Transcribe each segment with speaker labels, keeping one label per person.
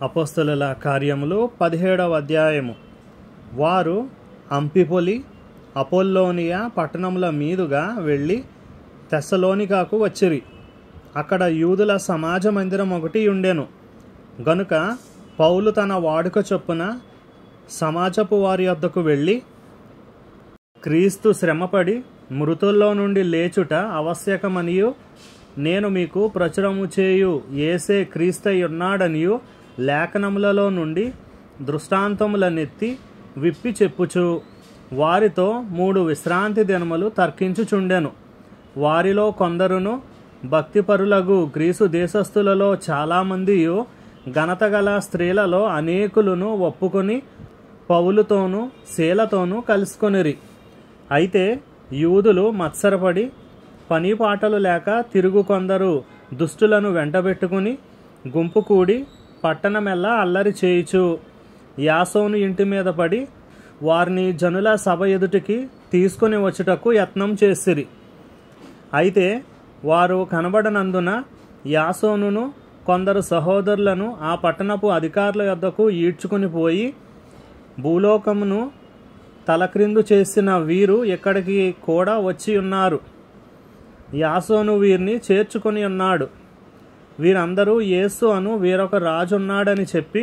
Speaker 1: అపోస్తలుల కార్యములు పదిహేడవ అధ్యాయము వారు అంపిపొలి అపోల్లోనియా పట్టణముల మీదుగా వెళ్ళి తెస్సలోనికాకు వచ్చిరి అక్కడ యూదుల సమాజ మందిరం ఒకటి ఉండెను గనుక పౌలు తన వాడుక చొప్పున సమాజపు వారి వద్దకు వెళ్ళి క్రీస్తు శ్రమపడి మృతుల్లో నుండి లేచుట ఆవశ్యకమనియు నేను మీకు ప్రచురము చేయు ఏసే క్రీస్తై ఉన్నాడనియు లేఖనములలో నుండి దృష్టాంతములనెత్తి విప్పి చెప్పుచు వారితో మూడు విశ్రాంతి దినములు తర్కించుచుండెను వారిలో కొందరును భక్తిపరులగు గ్రీసు దేశస్థులలో చాలామందియు ఘనత గల స్త్రీలలో అనేకులను ఒప్పుకొని పౌలుతోనూ శీలతోనూ కలుసుకొనిరి అయితే యూదులు మత్సరపడి పని పాటలు లేక తిరుగు కొందరు దుష్టులను వెంటబెట్టుకుని గుంపు కూడి పట్టణమెల్లా అల్లరి చేయుచు యాసోను ఇంటి మీద పడి వారిని జనుల సభ ఎదుటికి తీసుకుని వచ్చుటకు యత్నం చేసిరి అయితే వారు కనబడనందున యాసోనును కొందరు సహోదరులను ఆ పట్టణపు అధికారుల యొద్దకు ఈడ్చుకుని పోయి భూలోకమును తలక్రిందు చేసిన వీరు ఇక్కడికి కూడా వచ్చి ఉన్నారు యాసోను వీరిని చేర్చుకొని ఉన్నాడు వీరందరూ యేసు అను వీరొక రాజున్నాడని చెప్పి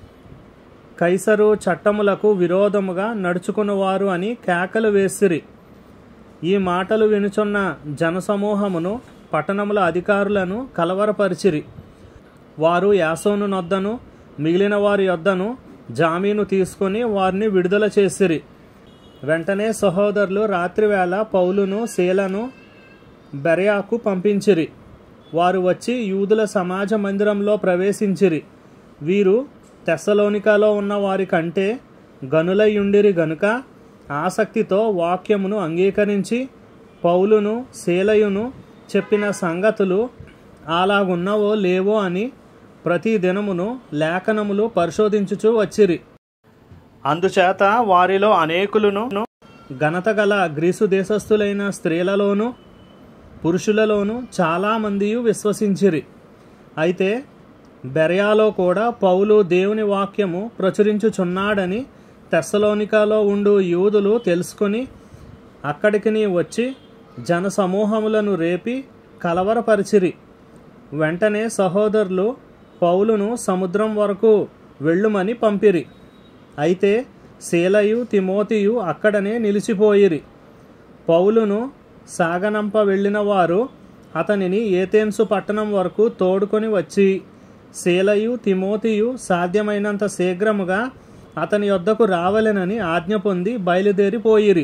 Speaker 1: కైసరు చట్టములకు విరోధముగా నడుచుకున్నవారు అని కేకలు వేసిరి ఈ మాటలు వినుచున్న జనసమూహమును పట్టణముల అధికారులను కలవరపరిచిరి వారు యాసోను నొద్దను మిగిలిన వారి యొద్దను జామీను తీసుకొని వారిని విడుదల చేసిరి వెంటనే సహోదరులు రాత్రివేళ పౌలును శీలను బెరయాకు పంపించిరి వారు వచ్చి యూదుల సమాజ మందిరంలో ప్రవేశించిరి వీరు తెస్సలోనికాలో ఉన్న వారి కంటే గనులయ్యుండిరి గనుక ఆసక్తితో వాక్యమును అంగీకరించి పౌలును శీలయును చెప్పిన సంగతులు అలాగున్నవో లేవో అని ప్రతి దినమును లేఖనములు పరిశోధించుచూ వచ్చిరి అందుచేత వారిలో అనేకులను ఘనత గల గ్రీసు దేశస్థులైన స్త్రీలలోనూ పురుషులలోనూ చాలామంది విశ్వసించిరి అయితే బెరయాలో కూడా పౌలు దేవుని వాక్యము ప్రచురించుచున్నాడని తెస్సలోనికాలో ఉండు యూదులు తెలుసుకొని అక్కడికి వచ్చి జనసమూహములను రేపి కలవరపరిచిరి వెంటనే సహోదరులు పౌలును సముద్రం వరకు వెళ్ళుమని పంపిరి అయితే శీలయు తిమోతియు అక్కడనే నిలిచిపోయిరి పౌలును సాగనంప వెళ్ళిన వారు అతనిని ఏతేన్సు పట్టణం వరకు తోడుకొని వచ్చి శీలయు తిమోతియు సాధ్యమైనంత శీఘ్రముగా అతని యొద్దకు రావలెనని ఆజ్ఞ పొంది బయలుదేరిపోయిరి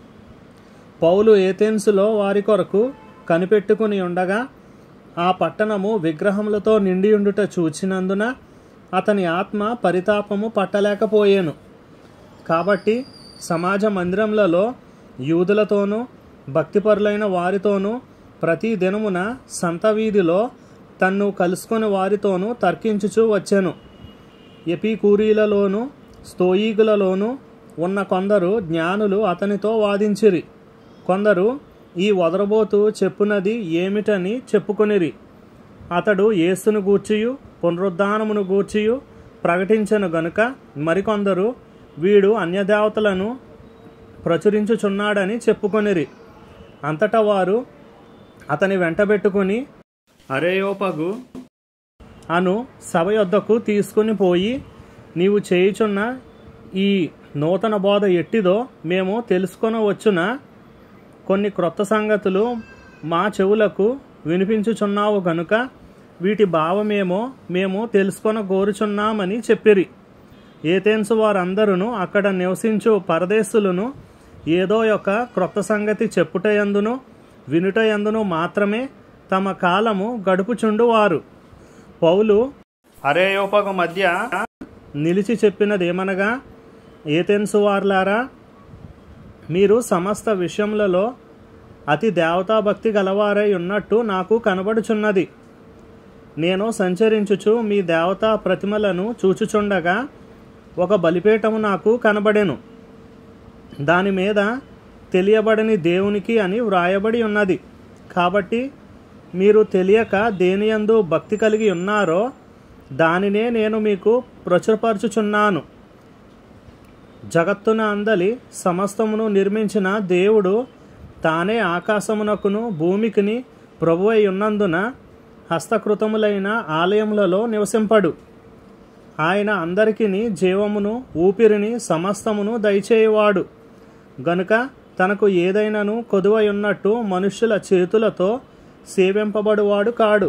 Speaker 1: పౌలు ఏథెన్సులో వారి కొరకు కనిపెట్టుకుని ఉండగా ఆ పట్టణము విగ్రహములతో నిండి ఉండుట చూచినందున అతని ఆత్మ పరితాపము పట్టలేకపోయాను కాబట్టి సమాజ మందిరములలో యూదులతోనూ భక్తిపరులైన వారితోనూ ప్రతి దినమున సంత వీధిలో తన్ను కలుసుకొని వారితోనూ తర్కించుచూ వచ్చాను ఎపికూరీలలోనూ స్తోయిగులలోనూ ఉన్న కొందరు జ్ఞానులు అతనితో వాదించిరి కొందరు ఈ వదరబోతు చెప్పునది ఏమిటని చెప్పుకొనిరి అతడు యేసును గూర్చియు పునరుద్ధానమును గూర్చియు ప్రకటించను గనుక మరికొందరు వీడు అన్యదేవతలను ప్రచురించుచున్నాడని చెప్పుకొనిరి అంతటా వారు అతని వెంటబెట్టుకుని అరేయోపగు అను సభ యొద్దకు తీసుకుని పోయి నీవు చేయుచున్న ఈ నూతన బోధ ఎట్టిదో మేము తెలుసుకొనవచ్చున కొన్ని క్రొత్త సంగతులు మా చెవులకు వినిపించుచున్నావు గనుక వీటి భావమేమో మేము తెలుసుకొన కోరుచున్నామని చెప్పిరి ఏతెన్సు వారందరూ అక్కడ నివసించు పరదేశులను ఏదో ఒక క్రొత్త సంగతి చెప్పుటయందును వినుటయందును మాత్రమే తమ కాలము గడుపుచుండువారు పౌలు అరేయోపకు మధ్య నిలిచి చెప్పినదేమనగా ఏతెన్సు వార్లారా మీరు సమస్త విషయములలో అతి దేవతాభక్తి గలవారై ఉన్నట్టు నాకు కనబడుచున్నది నేను సంచరించుచు మీ దేవతా ప్రతిమలను చూచుచుండగా ఒక బలిపీఠము నాకు కనబడెను దాని మీద తెలియబడని దేవునికి అని వ్రాయబడి ఉన్నది కాబట్టి మీరు తెలియక దేనియందు భక్తి కలిగి ఉన్నారో దానినే నేను మీకు ప్రచురపరచుచున్నాను జగత్తున అందలి సమస్తమును నిర్మించిన దేవుడు తానే ఆకాశమునకును భూమికిని ప్రభువై ఉన్నందున హస్తకృతములైన ఆలయములలో నివసింపడు ఆయన అందరికీ జీవమును ఊపిరిని సమస్తమును దయచేయువాడు గనుక తనకు ఏదైనాను కొదువై ఉన్నట్టు మనుష్యుల చేతులతో సేవింపబడువాడు కాడు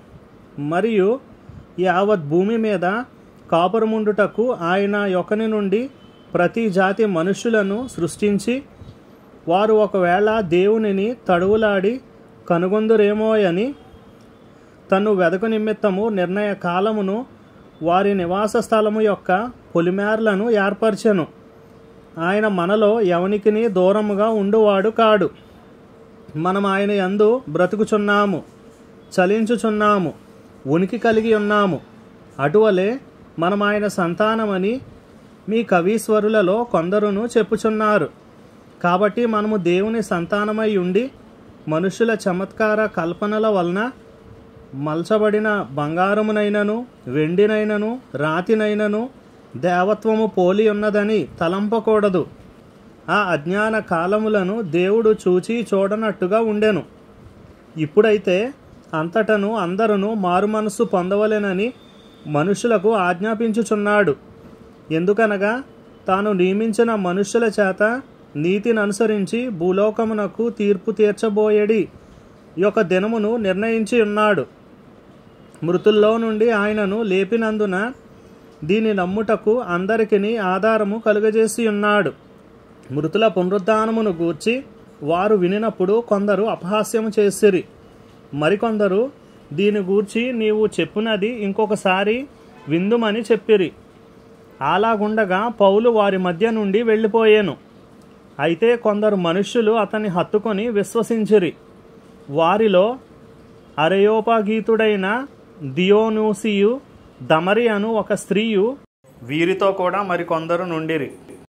Speaker 1: మరియు యావత్ భూమి మీద కాపురముండుటకు ఆయన యొకని నుండి ప్రతి జాతి మనుష్యులను సృష్టించి వారు ఒకవేళ దేవునిని తడువులాడి కనుగొందురేమోయని తను వెదకు నిమిత్తము నిర్ణయ కాలమును వారి నివాస స్థలము యొక్క పొలిమేర్లను ఏర్పరచెను ఆయన మనలో ఎవనికిని దూరముగా ఉండువాడు కాడు మనం ఆయన యందు బ్రతుకుచున్నాము చలించుచున్నాము ఉనికి కలిగి ఉన్నాము అటువలే మనం ఆయన సంతానమని మీ కవీశ్వరులలో కొందరును చెప్పుచున్నారు కాబట్టి మనము దేవుని సంతానమై ఉండి మనుషుల చమత్కార కల్పనల వలన మల్చబడిన బంగారమునైనను వెండినైనను రాతినైనను దేవత్వము పోలి ఉన్నదని తలంపకూడదు ఆ అజ్ఞాన కాలములను దేవుడు చూచి చూడనట్టుగా ఉండెను ఇప్పుడైతే అంతటను అందరూ మారుమనస్సు పొందవలెనని మనుషులకు ఆజ్ఞాపించుచున్నాడు ఎందుకనగా తాను నియమించిన మనుష్యుల చేత నీతిని అనుసరించి భూలోకమునకు తీర్పు తీర్చబోయేడి యొక్క దినమును నిర్ణయించి ఉన్నాడు మృతుల్లో నుండి ఆయనను లేపినందున దీని నమ్ముటకు అందరికిని ఆధారము కలుగజేసి ఉన్నాడు మృతుల పునరుద్ధానమును గూర్చి వారు వినినప్పుడు కొందరు అపహాస్యము చేసిరి మరికొందరు దీని గూర్చి నీవు చెప్పునది ఇంకొకసారి విందుమని చెప్పిరి అలాగుండగా పౌలు వారి మధ్య నుండి వెళ్ళిపోయాను అయితే కొందరు మనుష్యులు అతన్ని హత్తుకొని విశ్వసించిరి వారిలో అరయోపగీతుడైన దియోనూసియు దమరి అను ఒక స్త్రీయు వీరితో కూడా మరికొందరు నుండిరి